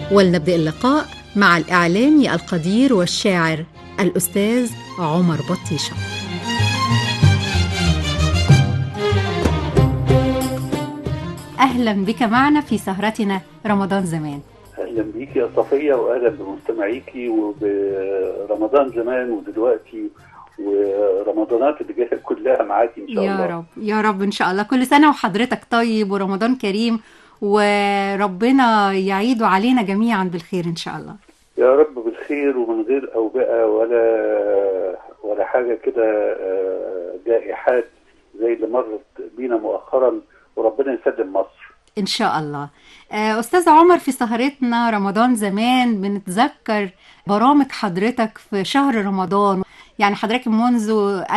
ولنبدأ اللقاء مع الإعلامي القدير والشاعر الأستاذ عمر بطيشة أهلا بك معنا في سهرتنا رمضان زمان اهلا بيكي يا صفيه واهلا بمستمعيكي وبرمضان زمان ودلوقتي ورمضانات اللي جايه كلها معاكي ان شاء يا الله رب يا رب إن شاء الله كل سنة وحضرتك طيب ورمضان كريم وربنا يعيده علينا جميعا بالخير إن شاء الله يا رب بالخير ومن غير اوبئه ولا ولا حاجه كده آه، جائحات زي اللي مرت بينا مؤخرا وربنا يسلم مصر إن شاء الله آه، أستاذ عمر في سهرتنا رمضان زمان بنتذكر برامج حضرتك في شهر رمضان يعني حضرتك منذ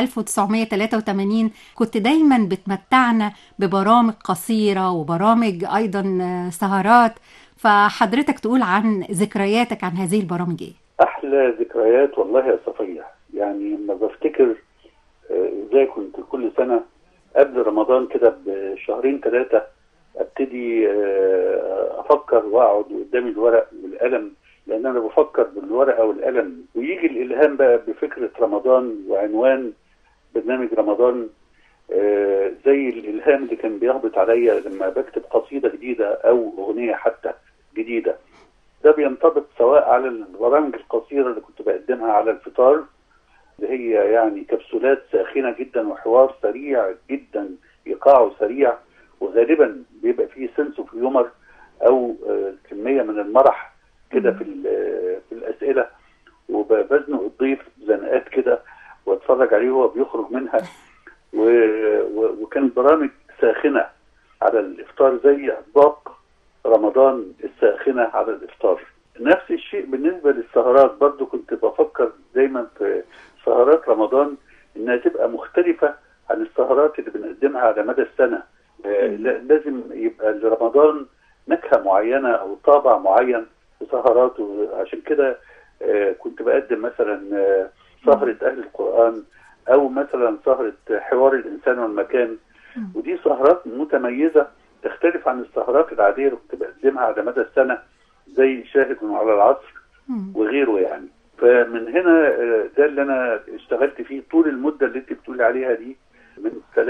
1983 كنت دايما بتمتعنا ببرامج قصيرة وبرامج أيضا آه، سهرات فحضرتك تقول عن ذكرياتك عن هذه البرامج إيه؟ احلى ذكريات والله يا صفيه يعني لما بفتكر آه، ازاي كنت كل سنه قبل رمضان كده بشهرين ثلاثه ابتدي آه، افكر واقعد قدامي الورق والقلم لان انا بفكر بالورقه والقلم ويجي الالهام بقى بفكره رمضان وعنوان برنامج رمضان آه، زي الالهام اللي كان بيهبط عليا لما بكتب قصيده جديده او اغنيه حتى جديده ده بينطبق سواء على البرامج القصيره اللي كنت بقدمها على الفطار اللي هي يعني كبسولات ساخنه جدا وحوار سريع جدا ايقاعه سريع وغالبا بيبقى فيه سنس اوف هيومر او آه، كميه من المرح كده في ال- في الاسئله وبزنق الضيف زنقات كده واتفرج عليه وهو بيخرج منها و... و... وكانت برامج ساخنه على الافطار زي اطباق رمضان الساخنه على الافطار نفس الشيء بالنسبه للسهرات برضو كنت بفكر دايما في سهرات رمضان انها تبقى مختلفه عن السهرات اللي بنقدمها على مدى السنه آه، لا- لازم يبقى لرمضان نكهه معينه او طابع معين في سهراته عشان كده آه، كنت بقدم مثلا آه، سهره اهل القران او مثلا سهره حوار الانسان والمكان ودي سهرات متميزه تختلف عن السهرات العاديه اللي كنت بقدمها على مدى السنه زي شاهد على العصر وغيره يعني فمن هنا آه، ده اللي انا اشتغلت فيه طول المده اللي انت بتقولي عليها دي من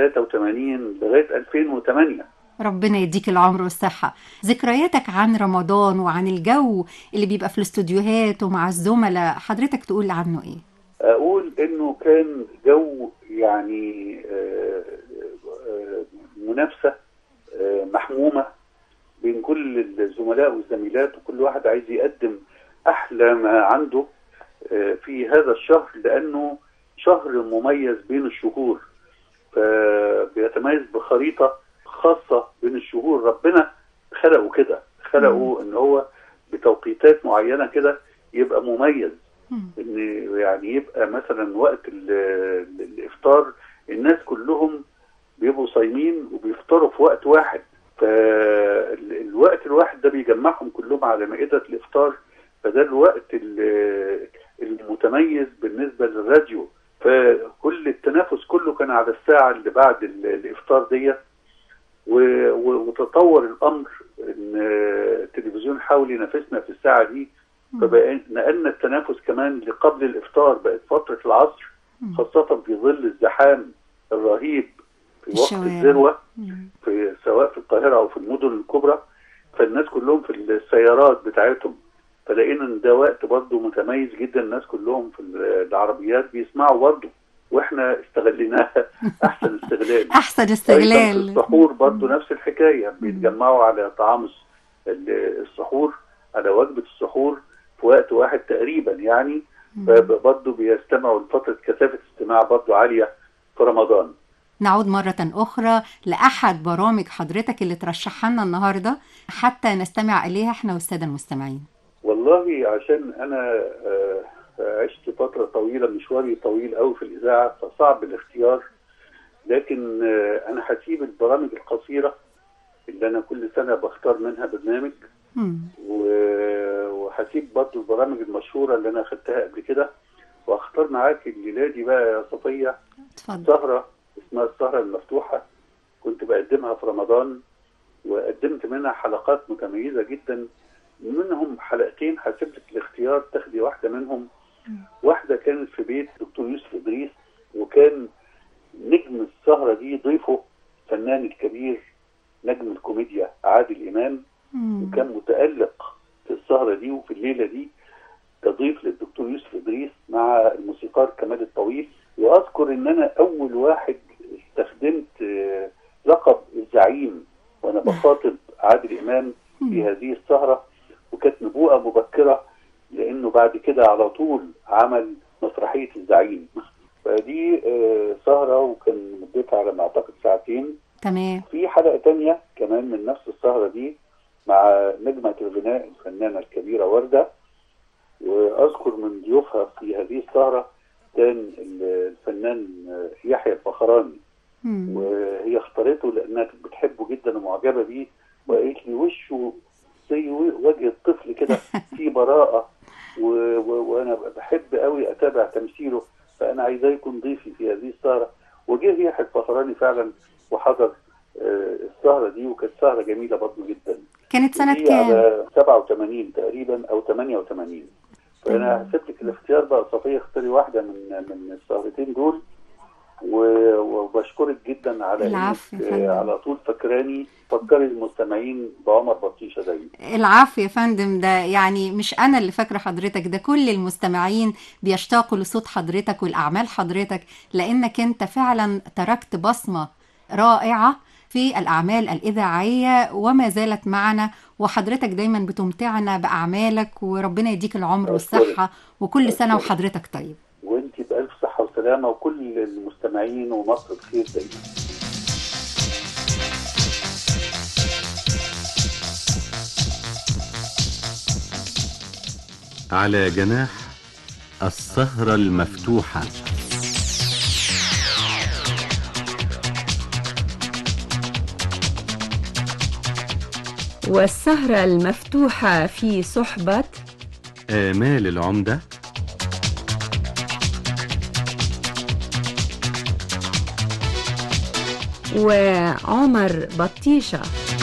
83 لغايه 2008 ربنا يديك العمر والصحة ذكرياتك عن رمضان وعن الجو اللي بيبقى في الاستوديوهات ومع الزملاء حضرتك تقول عنه ايه اقول انه كان جو يعني آه، آه، منافسه آه، محمومه بين كل الزملاء والزميلات وكل واحد عايز يقدم احلى ما عنده آه، في هذا الشهر لانه شهر مميز بين الشهور فبيتميز بخريطه خاصه بين الشهور ربنا خلقه كده خلقه ان هو بتوقيتات معينه كده يبقى مميز ان يعني يبقى مثلا وقت ال- ال- الافطار الناس كلهم بيبقوا صايمين وبيفطروا في وقت واحد فالوقت الواحد ده بيجمعهم كلهم على مائدة الافطار فده الوقت ال- المتميز بالنسبة للراديو فكل التنافس كله كان على الساعة اللي بعد ال- الافطار ديت و- و- وتطور الامر ان التلفزيون حاول ينافسنا في الساعه دي فبقى نقلنا التنافس كمان لقبل الافطار بقت فتره العصر خاصه في ظل الزحام الرهيب في وقت الشوارع. الذروه في سواء في القاهره او في المدن الكبرى فالناس كلهم في السيارات بتاعتهم فلقينا ان ده وقت برضه متميز جدا الناس كلهم في العربيات بيسمعوا برضه واحنا استغليناها احسن استغلال احسن أيضاً في استغلال السحور برضو نفس الحكاية بيتجمعوا على طعام الس- ال- السحور على وجبة السحور في وقت واحد تقريبا يعني برضو بيستمعوا لفترة كثافة استماع برضو عالية في رمضان نعود مرة أخرى لأحد برامج حضرتك اللي ترشحها لنا النهاردة حتى نستمع إليها احنا والسادة المستمعين والله عشان أنا آه، عشت فترة طويلة مشواري طويل أوي في الإذاعة فصعب الاختيار لكن آه، أنا هسيب البرامج القصيرة اللي أنا كل سنة بختار منها برنامج مم. و- وهسيب برضو البرامج المشهورة اللي أنا خدتها قبل كده وأختار معاك الليلة دي بقى يا صفية اتفضل سهرة اسمها السهرة المفتوحة كنت بقدمها في رمضان وقدمت منها حلقات متميزة جدا منهم منهم حلقتين هسيب لك الاختيار تاخدي واحده منهم واحده كانت في بيت دكتور يوسف ادريس وكان نجم السهره دي ضيفه الفنان الكبير نجم الكوميديا عادل امام مم. وكان متالق في السهره دي وفي الليله دي كضيف للدكتور يوسف ادريس مع الموسيقار كمال الطويل واذكر ان انا اول واحد استخدمت آه، لقب الزعيم وانا بخاطب عادل امام في هذه السهره وكانت نبوءه مبكره لانه بعد كده على طول عمل مسرحيه الزعيم فدي آه، سهره وكان مدتها على ما اعتقد ساعتين تمام في حلقه تانية كمان من نفس السهره دي مع نجمه الغناء الفنانه الكبيره ورده واذكر من ضيوفها في هذه السهره كان الفنان يحيى الفخراني مم. وهي اختارته لانها كانت بتحبه جدا ومعجبه بيه وقالت لي وشه زي وجه الطفل كده فيه براءه و... و... وانا بحب قوي اتابع تمثيله فانا عايزاه يكون ضيفي في هذه السهره وجه يحيى الفخراني فعلا وحضر آه، السهره دي وكانت سهره جميله برضه جدا كانت سنة دي كام؟ على 87 تقريبا او 88 فانا هسيب لك الاختيار بقى صفيه اختاري واحده من من السهرتين دول و- وبشكرك جدا على العفو انك يا فندم. آه، على طول فكراني فكري المستمعين بعمر بطيشه دايما العفو يا فندم ده يعني مش انا اللي فاكره حضرتك ده كل المستمعين بيشتاقوا لصوت حضرتك والاعمال حضرتك لانك انت فعلا تركت بصمه رائعه في الاعمال الاذاعيه وما زالت معنا وحضرتك دايما بتمتعنا باعمالك وربنا يديك العمر والصحه وكل سنه وحضرتك طيب وانت بالف صحه وسلامه وكل المستمعين ومصر بخير دايما على جناح السهرة المفتوحة والسهرة المفتوحة في صحبة آمال العمدة وعمر بطيشة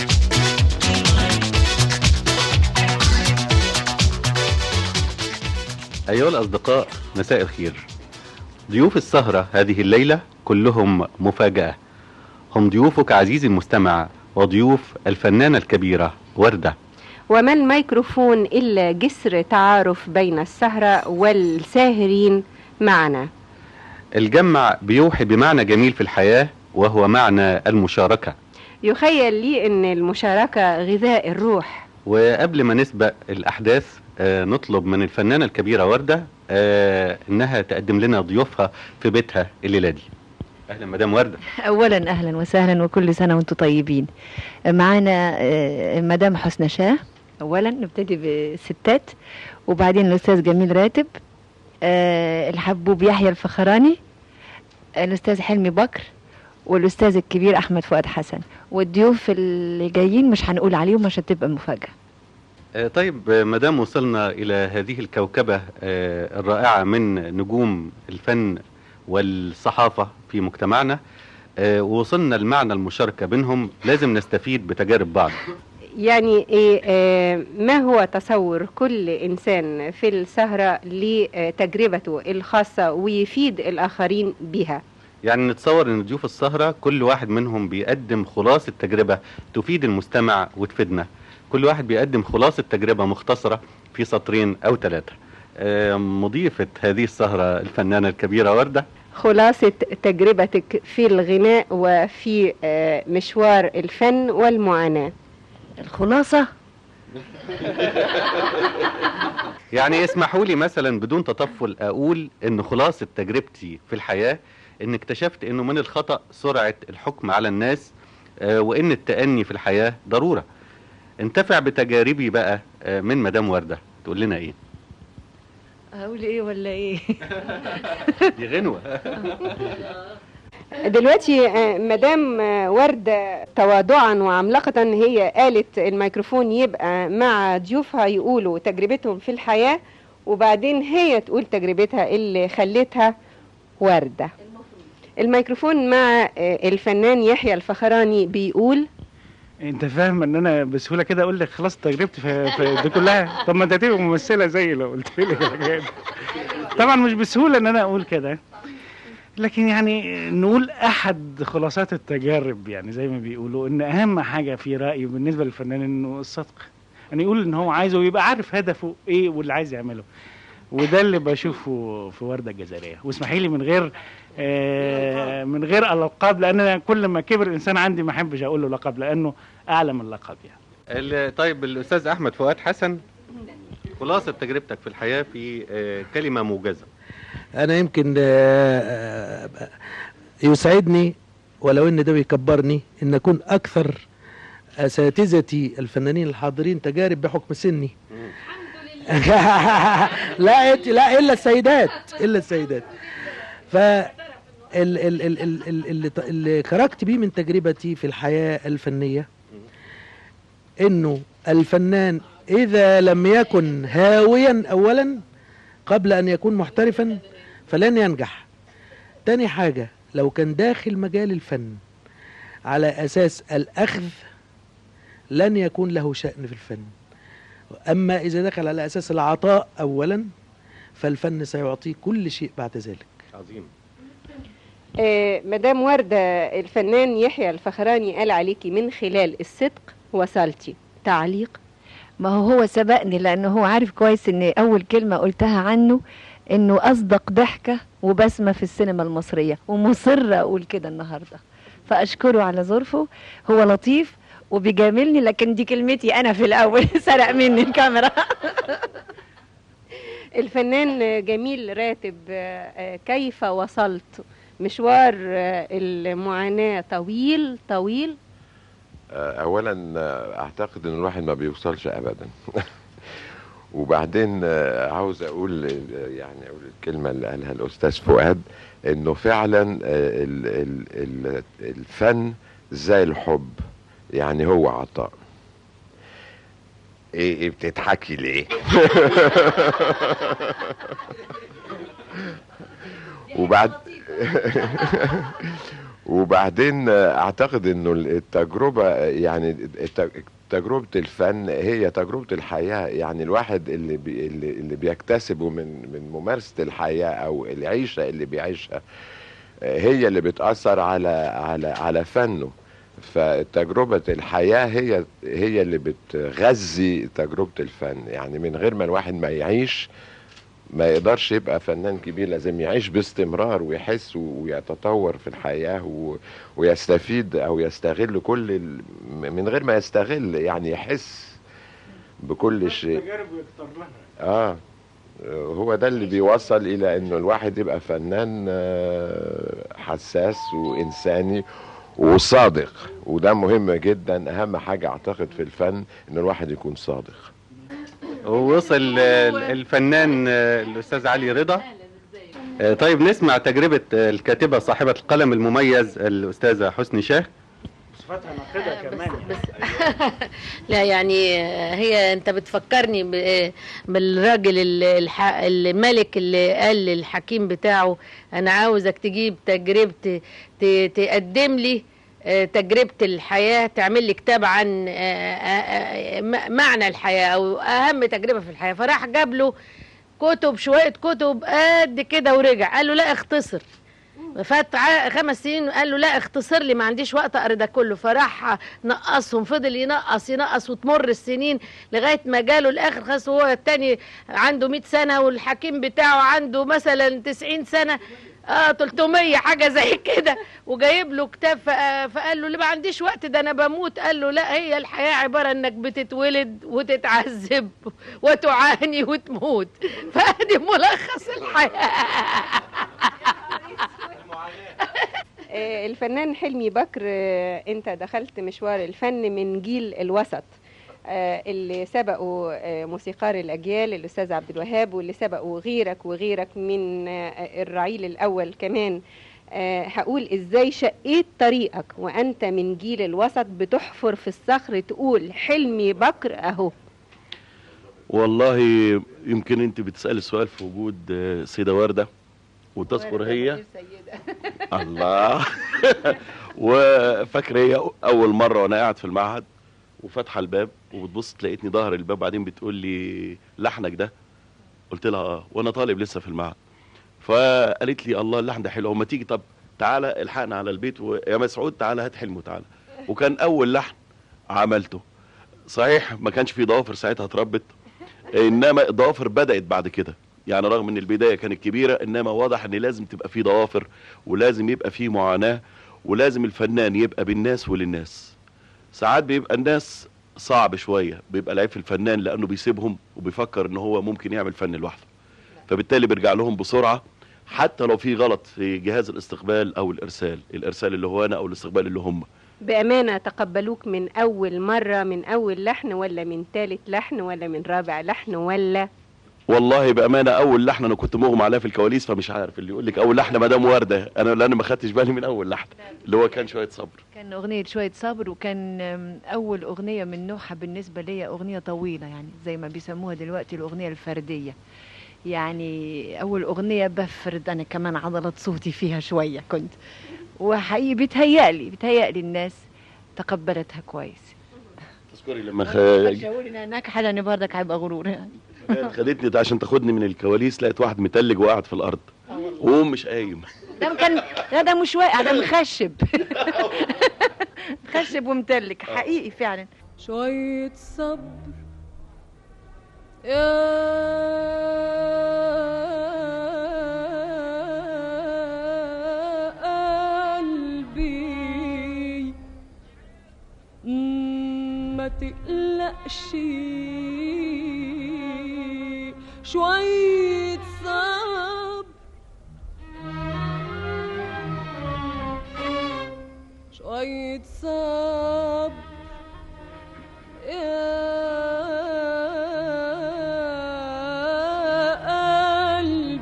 أيها الأصدقاء مساء الخير ضيوف السهرة هذه الليلة كلهم مفاجأة هم ضيوفك عزيزي المستمع وضيوف الفنانة الكبيرة وردة وما الميكروفون إلا جسر تعارف بين السهرة والساهرين معنا الجمع بيوحي بمعنى جميل في الحياة وهو معنى المشاركة يخيل لي أن المشاركة غذاء الروح وقبل ما نسبق الأحداث آه، نطلب من الفنانة الكبيرة وردة آه، إنها تقدم لنا ضيوفها في بيتها الليلة دي أهلا مدام وردة اولا اهلا وسهلا وكل سنه وانتم طيبين معانا آه، مدام حسنى شاه اولا نبتدي بالستات وبعدين الاستاذ جميل راتب آه، الحبوب يحيى الفخراني الاستاذ حلمي بكر والاستاذ الكبير احمد فؤاد حسن والضيوف اللي جايين مش هنقول عليهم عشان تبقى مفاجاه آه، طيب آه، مدام وصلنا إلى هذه الكوكبة آه، الرائعة من نجوم الفن والصحافة في مجتمعنا آه، ووصلنا لمعنى المشاركة بينهم لازم نستفيد بتجارب بعض يعني إيه آه، ما هو تصور كل إنسان في السهرة لتجربته الخاصة ويفيد الآخرين بها يعني نتصور ان ضيوف السهرة كل واحد منهم بيقدم خلاصة تجربة تفيد المستمع وتفيدنا كل واحد بيقدم خلاصة تجربة مختصرة في سطرين او ثلاثة آه، مضيفة هذه السهرة الفنانة الكبيرة وردة خلاصة تجربتك في الغناء وفي آه، مشوار الفن والمعاناة الخلاصه يعني اسمحوا لي مثلا بدون تطفل اقول ان خلاصة تجربتي في الحياة ان اكتشفت انه من الخطأ سرعة الحكم على الناس آه، وان التأني في الحياة ضرورة انتفع بتجاربي بقى آه، من مدام وردة تقول لنا ايه اقول ايه ولا ايه دي غنوة دلوقتي آه، مدام آه، وردة تواضعا وعملاقة هي قالت الميكروفون يبقى مع ضيوفها يقولوا تجربتهم في الحياة وبعدين هي تقول تجربتها اللي خلتها وردة الميكروفون مع آه، الفنان يحيى الفخراني بيقول انت فاهم ان انا بسهوله كده اقول لك خلاص تجربتي في, في دي كلها طب ما انت هتبقى ممثله زي لو قلت لي الحاجات دي. طبعا مش بسهوله ان انا اقول كده لكن يعني نقول احد خلاصات التجارب يعني زي ما بيقولوا ان اهم حاجه في رايي بالنسبه للفنان انه الصدق ان يقول ان هو عايزه ويبقى عارف هدفه ايه واللي عايز يعمله وده اللي بشوفه في ورده الجزائريه واسمحي لي من غير آه من غير القاب لان انا كل ما كبر الانسان عندي ما احبش اقول له لقب لانه اعلى من اللقب يعني ال- طيب الاستاذ احمد فؤاد حسن خلاصه تجربتك في الحياه في آه، كلمه موجزه انا يمكن آه، آه، يسعدني ولو ان ده بيكبرني ان اكون اكثر اساتذتي الفنانين الحاضرين تجارب بحكم سني لا إنت- لا الا السيدات الا السيدات ف ال- ال- ال- ال- ال- اللي ت- اللي خرجت بيه من تجربتي في الحياه الفنيه انه الفنان اذا لم يكن هاويا اولا قبل ان يكون محترفا فلن ينجح تاني حاجة لو كان داخل مجال الفن على أساس الأخذ لن يكون له شأن في الفن أما إذا دخل على أساس العطاء أولا فالفن سيعطيه كل شيء بعد ذلك عظيم آه، مدام وردة الفنان يحيى الفخراني قال عليكي من خلال الصدق وصلتي تعليق ما هو هو سبقني لانه هو عارف كويس ان اول كلمه قلتها عنه انه اصدق ضحكه وبسمه في السينما المصريه ومصره اقول كده النهارده فاشكره على ظرفه هو لطيف وبيجاملني لكن دي كلمتي انا في الاول سرق مني الكاميرا الفنان جميل راتب آه، آه، كيف وصلت مشوار آه، المعاناة طويل طويل آه، اولا آه، اعتقد ان الواحد ما بيوصلش ابدا وبعدين آه، عاوز اقول آه، يعني اقول الكلمه اللي قالها الاستاذ فؤاد انه فعلا آه، ال- ال- ال- الفن زي الحب يعني هو عطاء ايه إيه بتضحكي ليه وبعد وبعدين اعتقد انه التجربه يعني الت- تجربه الفن هي تجربه الحياه يعني الواحد اللي بي اللي اللي بيكتسبه من من ممارسه الحياه او العيشه اللي بيعيشها هي اللي بتاثر على على على فنه فتجربة الحياة هي هي اللي بتغذي تجربة الفن يعني من غير ما الواحد ما يعيش ما يقدرش يبقى فنان كبير لازم يعيش باستمرار ويحس ويتطور في الحياة و... ويستفيد أو يستغل كل ال... من غير ما يستغل يعني يحس بكل شيء تجارب يكتر لها اه هو ده اللي بيوصل الى انه الواحد يبقى فنان آه، حساس وانساني وصادق وده مهم جدا اهم حاجه اعتقد في الفن ان الواحد يكون صادق ووصل آه، الفنان آه، الاستاذ علي رضا آه، طيب نسمع تجربه آه، الكاتبه صاحبه القلم المميز الاستاذه حسني شاه صفاتها ناقدة كمان بس لا يعني هي انت بتفكرني ب- بالراجل ال- الح- الملك اللي قال للحكيم بتاعه انا عاوزك تجيب تجربة ت- تقدم لي آه، تجربة الحياة تعمل لي كتاب عن آه، آه، آه، م- معنى الحياة او اهم تجربة في الحياة فراح جاب له كتب شوية كتب قد كده ورجع قال له لا اختصر فات ع- خمس سنين وقال له لا اختصر لي ما عنديش وقت اقرا ده كله فراح نقصهم فضل ينقص ينقص وتمر السنين لغايه ما جاله الاخر خلاص هو التاني عنده 100 سنه والحكيم بتاعه عنده مثلا 90 سنه اه 300 حاجه زي كده وجايب له كتاب فق- فقال له اللي ما عنديش وقت ده انا بموت قال له لا هي الحياه عباره انك بتتولد وتتعذب وتعاني وتموت فادي ملخص الحياه آه، الفنان حلمي بكر آه، انت دخلت مشوار الفن من جيل الوسط آه، اللي سبقوا آه، موسيقار الاجيال الاستاذ عبد الوهاب واللي سبقوا غيرك وغيرك من آه، الرعيل الاول كمان آه، هقول ازاي شقيت طريقك وانت من جيل الوسط بتحفر في الصخر تقول حلمي بكر اهو والله يمكن انت بتسألي السؤال في وجود آه، سيدة وردة وتذكر هي الله وفاكر هي اول مره وانا قاعد في المعهد وفاتحه الباب وبتبص تلاقيتني ظهر الباب بعدين بتقول لي لحنك ده قلت لها اه وانا طالب لسه في المعهد فقالت لي الله اللحن ده حلو ما تيجي طب تعالى الحقنا على البيت ويا مسعود تعالى هات حلمه تعالى وكان اول لحن عملته صحيح ما كانش في ضوافر ساعتها اتربت انما الضوافر بدات بعد كده يعني رغم ان البدايه كانت كبيره انما واضح ان لازم تبقى في ضوافر ولازم يبقى في معاناه ولازم الفنان يبقى بالناس وللناس ساعات بيبقى الناس صعب شويه بيبقى العيب في الفنان لانه بيسيبهم وبيفكر ان هو ممكن يعمل فن لوحده فبالتالي بيرجع لهم بسرعه حتى لو في غلط في جهاز الاستقبال او الارسال الارسال اللي هو انا او الاستقبال اللي هم بأمانة تقبلوك من أول مرة من أول لحن ولا من ثالث لحن ولا من رابع لحن ولا والله بامانه اول لحن انا كنت مغمى عليها في الكواليس فمش عارف اللي يقول لك اول لحن مدام ورده انا لان ما خدتش بالي من اول لحن اللي هو كان شويه صبر كان أغنية شوية صبر وكان أم، أول أغنية من نوعها بالنسبة لي أغنية طويلة يعني زي ما بيسموها دلوقتي الأغنية الفردية يعني أول أغنية بفرد أنا كمان عضلة صوتي فيها شوية كنت وحقيقي بيتهيألي بيتهيألي الناس تقبلتها كويس تذكري لما خ... مش هقول انها ناجحه لان برضك هيبقى غرور يعني خدتني ده عشان تاخدني من الكواليس لقيت واحد متلج وقاعد في الارض وقوم مش قايم ده كان لا ده مش واقع ده مخشب مخشب ومتلك حقيقي فعلا شوية صبر يا قلبي ما تقلقش شوية صبر شوية صبر يا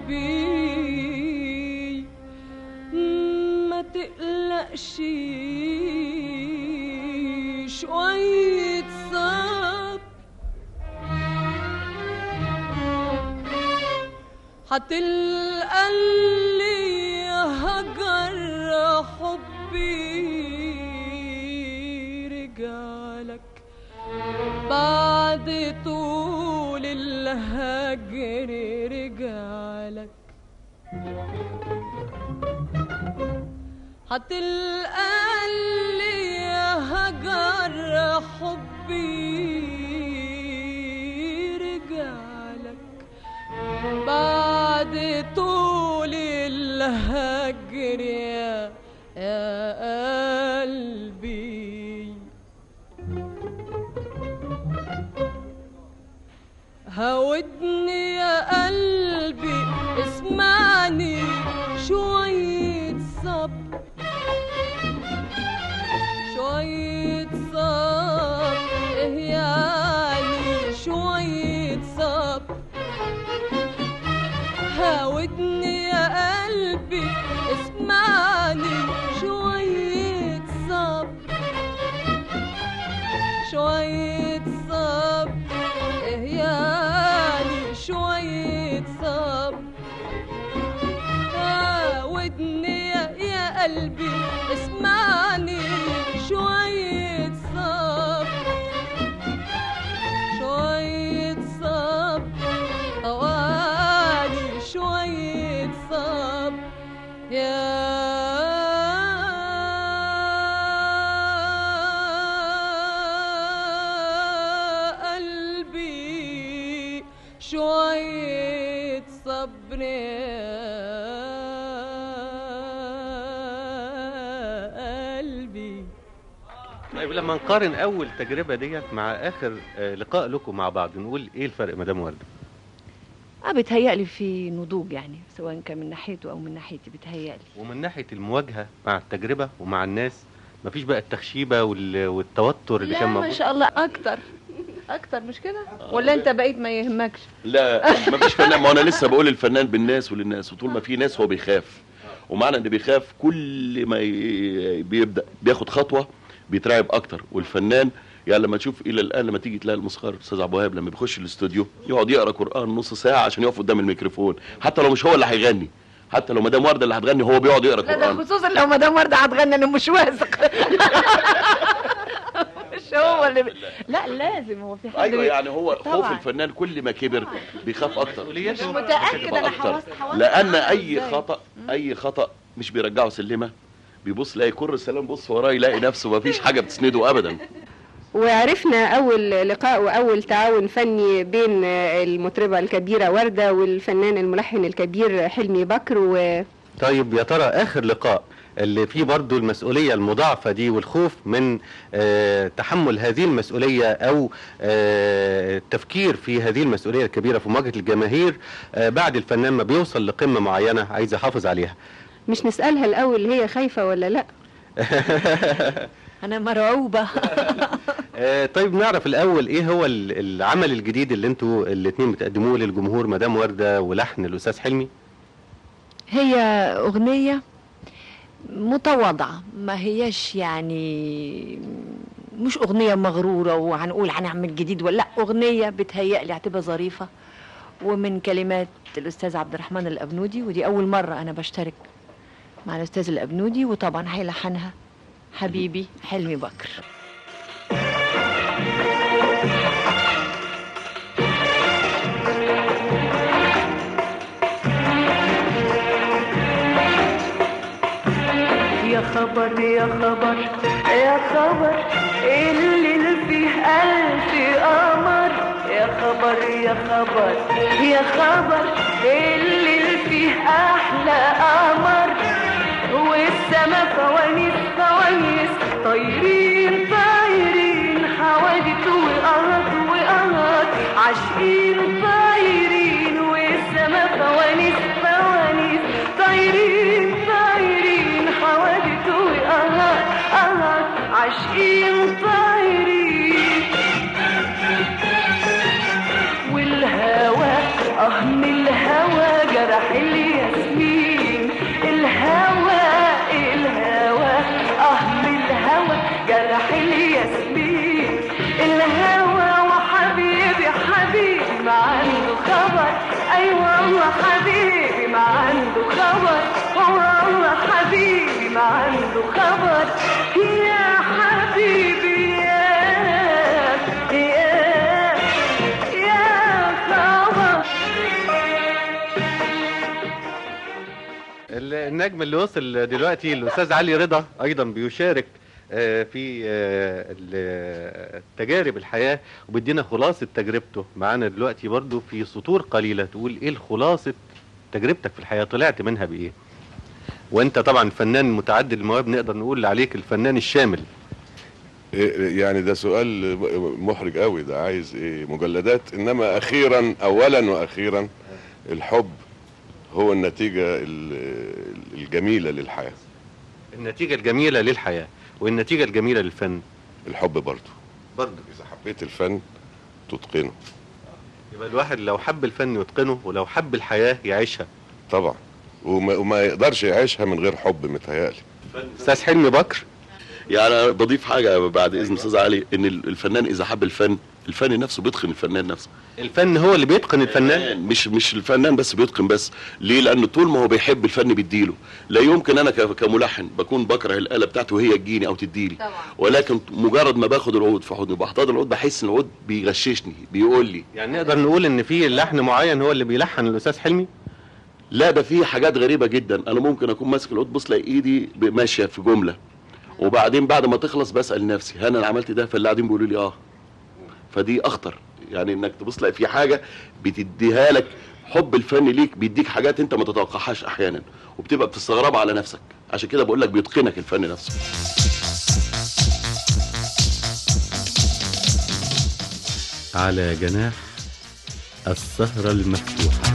قلبي ما تقلقش شوية صبر هتلقى اللي هجر حبي رجالك بعد طول الهجر رجالك هتلقى اللي هجر حبي رجالك بعد طول الهجر يا يا قلبي هودني يا قلبي اسمعني شوية صبر شوية صبر إيه يعني شوية صبر هاودني يا قلبي اسمعني شوية صبر شوية صبر إيه يعني شوية صبر هاودني يا- يا قلبي اسمعني شوية صبر شوية صبر طوالي شوية صبر يا قلبي شوية صبر يا قلبي طيب لما نقارن اول تجربه ديت مع اخر آه، لقاء لكم مع بعض نقول ايه الفرق مدام ورده اه بيتهيألي في نضوج يعني سواء كان من ناحيته او من ناحيتي بيتهيألي ومن ناحيه المواجهه مع التجربه ومع الناس مفيش بقى التخشيبه وال- والتوتر اللي لا كان ما موجود شاء الله اكتر اكتر مش كده ولا انت بقيت ما يهمكش لا مفيش فنان ما انا لسه بقول الفنان بالناس وللناس وطول ما في ناس هو بيخاف ومعنى ان بيخاف كل ما ي- بيبدا بياخد خطوه بيترعب اكتر والفنان يعني لما تشوف الى الان لما تيجي تلاقي الموسيقار الاستاذ عبد الوهاب لما بيخش الاستوديو يقعد يقرا قران نص ساعه عشان يقف قدام الميكروفون حتى لو مش هو اللي هيغني حتى لو مدام ورده اللي هتغني هو بيقعد يقرا لا ده قران خصوصا لو مدام ورده هتغني انا مش واثق مش هو اللي بي... لا لازم هو في حد ايوه بي- يعني هو خوف طبعاً. الفنان كل ما كبر بيخاف اكتر مش متاكد انا حواس حواس لان اي إزاي؟ خطا اي خطا مش بيرجعه سلمه بيبص يلاقي كر السلام بص وراه يلاقي نفسه ما فيش حاجه بتسنده ابدا وعرفنا أول لقاء وأول تعاون فني بين المطربة الكبيرة وردة والفنان الملحن الكبير حلمي بكر و طيب يا ترى اخر لقاء اللي فيه برضو المسؤولية المضاعفة دي والخوف من آه تحمل هذه المسؤولية او آه التفكير في هذه المسؤولية الكبيرة في مواجهة الجماهير آه بعد الفنان ما بيوصل لقمة معينة عايز يحافظ عليها مش نسألها الأول هي خايفة ولا لأ انا مرعوبه آه طيب نعرف الاول ايه هو ال- العمل الجديد اللي انتوا الاتنين بتقدموه للجمهور مدام وردة ولحن الاستاذ حلمي هي اغنيه متواضعه ما هياش يعني مش اغنيه مغروره وهنقول هنعمل جديد ولا لا اغنيه بتهيألي هتبقى ظريفه ومن كلمات الاستاذ عبد الرحمن الابنودي ودي اول مره انا بشترك مع الاستاذ الابنودي وطبعا هيلحنها حبيبي حلمي بكر يا خبر يا خبر يا خبر اللي فيه ألف قمر يا خبر يا خبر يا خبر اللي فيه أحلى قمر والسما فوانيس فوانيس طايرين طايرين حوادث وقهط وقهط عاشقين طايرين والسما فوانيس فوانيس طايرين طايرين حوادث وقهط قهط عاشقين طايرين والهوى اه من الهوى جرح الياسمين الهوى الهوى اه من الهوى جرح الياسمين الهوى وحبيبي حبيبي ما عنده خبر اي والله حبيبي ما عنده خبر والله حبيبي ما عنده خبر يا حبيبي يا يا يا خبر ال- النجم اللي وصل دلوقتي الاستاذ علي رضا ايضا بيشارك آه، في آه، ال- تجارب الحياه وبيدينا خلاصه تجربته معانا دلوقتي برضو في سطور قليله تقول ايه خلاصه تجربتك في الحياه طلعت منها بايه وانت طبعا فنان متعدد المواهب نقدر نقول عليك الفنان الشامل إيه يعني ده سؤال محرج قوي ده عايز ايه مجلدات انما اخيرا اولا واخيرا الحب هو النتيجة ال- الجميلة للحياة النتيجه الجميله للحياه والنتيجه الجميله للفن الحب برضه برضه اذا حبيت الفن تتقنه يبقى الواحد لو حب الفن يتقنه ولو حب الحياه يعيشها طبعا وما, وما يقدرش يعيشها من غير حب متهيألي استاذ حلمي بكر يعني أنا بضيف حاجه بعد اذن استاذ علي ان الفنان اذا حب الفن الفن نفسه بيتقن الفنان نفسه الفن هو اللي بيتقن الفنان مش مش الفنان بس بيتقن بس ليه لانه طول ما هو بيحب الفن بيديله لا يمكن انا ك- كملحن بكون بكره الاله بتاعته وهي تجيني او تديلي ولكن مجرد ما باخد العود في حضني وبحتضن العود بحس ان العود بيغششني بيقول لي يعني نقدر نقول ان في لحن معين هو اللي بيلحن الاستاذ حلمي لا ده في حاجات غريبه جدا انا ممكن اكون ماسك العود بص الاقي ايدي ب- ماشيه في جمله وبعدين بعد ما تخلص بسال نفسي هل انا عملت ده فاللي قاعدين بيقولوا لي اه فدي اخطر يعني انك تبص تلاقي في حاجه بتديها لك حب الفن ليك بيديك حاجات انت ما تتوقعهاش احيانا وبتبقى بتستغربها على نفسك عشان كده بقول لك بيتقنك الفن نفسه على جناح السهرة المفتوحة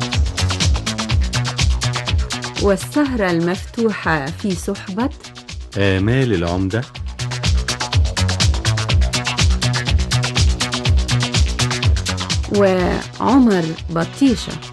والسهرة المفتوحة في صحبة آمال العمدة وعمر بطيشة